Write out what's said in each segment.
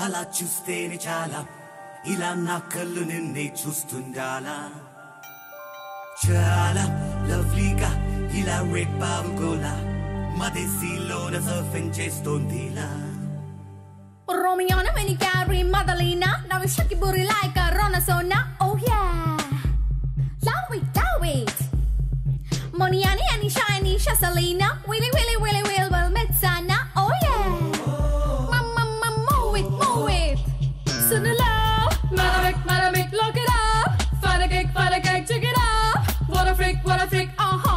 అలా చూస్తేనే చాలా ఇలా నా కళ్ళు నిన్నే చూస్తుండాలా చాలా లవ్లీగా ఇలా రెడ్ బాబుకోలా మదేశీలోన సర్ఫింగ్ చేస్తోందిలా Romiona when you carry Madalena Now we shake your booty like a Ronasona Oh yeah Love it, love it Moniani and shiny Shasalina Willy willy willy will well Metsana Oh yeah Mama mama move it, move it Sooner love Madamic, Madamic, look it up Find a cake, find a cake, check it up What a freak, what a freak, uh-huh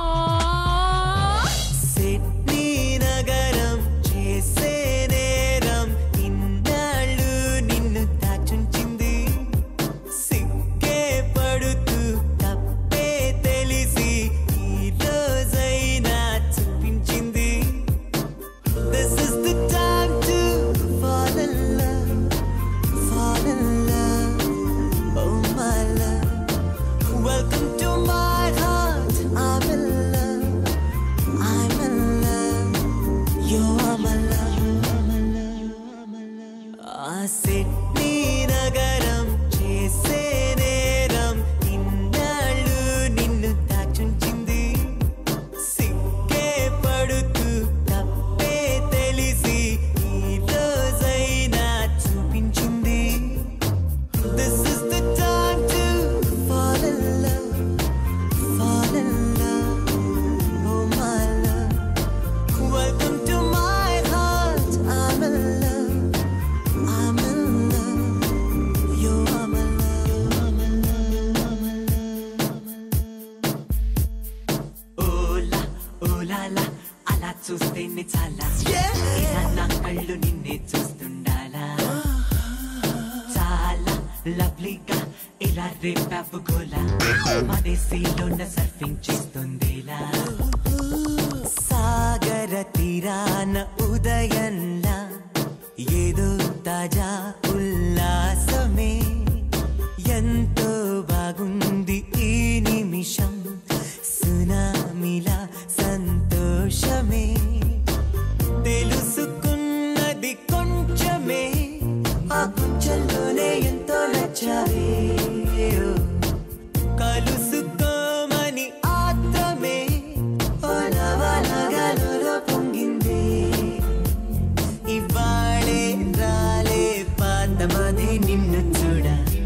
Sydney నగరం చేసే నేరం ఇన్నాళ్ళు నిన్ను దాచుంచింది సిగ్గే పడుతూ తప్పే తెలిసి ఈ రోజైనా చూపించింది This is the time to fall in love, fall in love, oh my love. Welcome to my heart, I'm in love. I'm in love. You are my love. ఆ సిడ్నీ నగరం చేసే నేరం ఇన్నాళ్ళు నిన్ను దాచుంచింది సిగ్గే పడుతూ తప్పే తెలిసి ఈ రోజైనా చూపించింది This is the time to fall in love, fall in love. Oh my love, welcome to my heart. I'm in love, I'm in love. You are my love, my love, my ఓలా ఓలాలా అలా చూస్తేనే చాలా ఇలా నా కళ్ళు నిన్నే చూస్తుండాలా చాలా లవ్లీగా ఇలా రేపాపు గోలా మదేశీలోన సర్ఫింగ్ చేస్తుందిలా సాగర తీరాన ఉదయంలా ఏదో తాజా ఉల్లాసమే ఎంతో బాగుంది ఈ నిమిషం సునామిలా సంతోషమే తెలుసుకున్నది కొంచెమే ఆ కొంచెంలోనే ఎంతో నచ్చావే ఓ. కలుసుకోమని ఆత్రమే ఓ నవనగలులో పొంగింది ఇవాళే రాలే పాతమది నిన్ను చూడ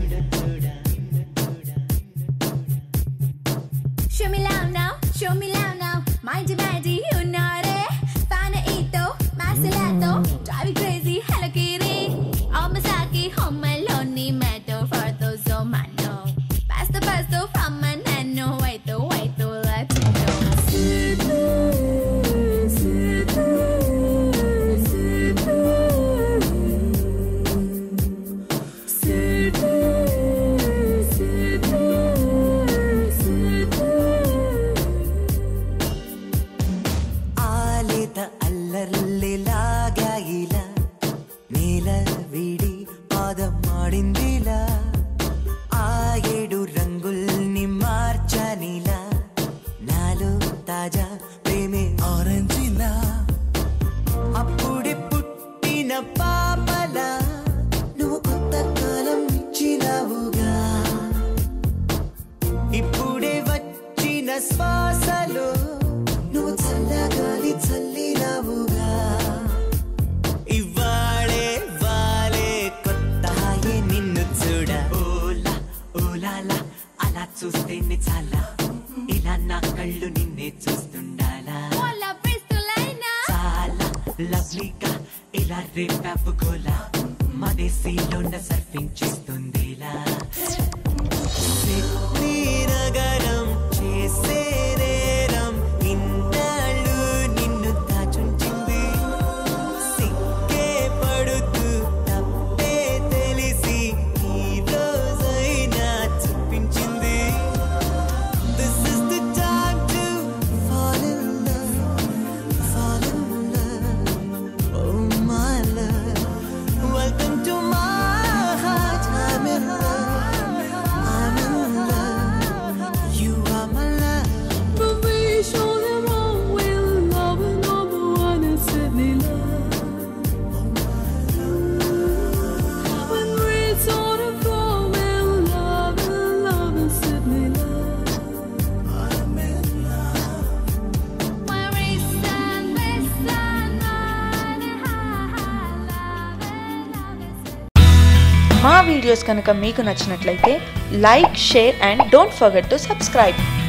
Show me love now, show me love now. Mighty mighty, you know it. Fanaito, Marcelato, drive me crazy, hello kitty. Oh, Masaki, home alone, matter for those oh man, no. Pasto, pasto, from my nano, wait, oh, wait, oh, let me ఆలేత అల్లర్లిలాగాయిలా నేల విడి పాదం మాడిందిలా ఆ ఏడు రంగుల్ని మార్చనిలా నాలో తాజా ప్రేమే ఆరెంజిలా అప్పుడే పుట్టిన పాపలా నువ్వు కొత్త కాలం ఇచ్చినావుగా ఇప్పుడే వచ్చిన శ్వాసలో నువ్వు చల్లగాలి చల్లినావుగా ఇవాళే వాలే కొత్త హాయే నిన్ను చూడ ఓలా ఓలాలా అలా చూస్తేనే చాలా ఇలా నా కళ్ళు నిన్నే చూస్తుండాలా Hola, pistolina. చాలా లవ్లీగా ఇలా రేపాపు గోలా మదేశీలోన సర్ఫింగ్ చేస్తుందిలా సిడ్నీ నగరం చేసే నేరం ఇన్నాళ్ళు నిన్ను దాచుంచింది సిగ్గే పడుతూ తప్పే తెలిసి ఈ రోజైనా చూపించింది This is the time to fall in love, fall in love. Oh my love, welcome to my heart. I'm in videos కనుక మీకు నచ్చినట్లయితే like share and don't forget to subscribe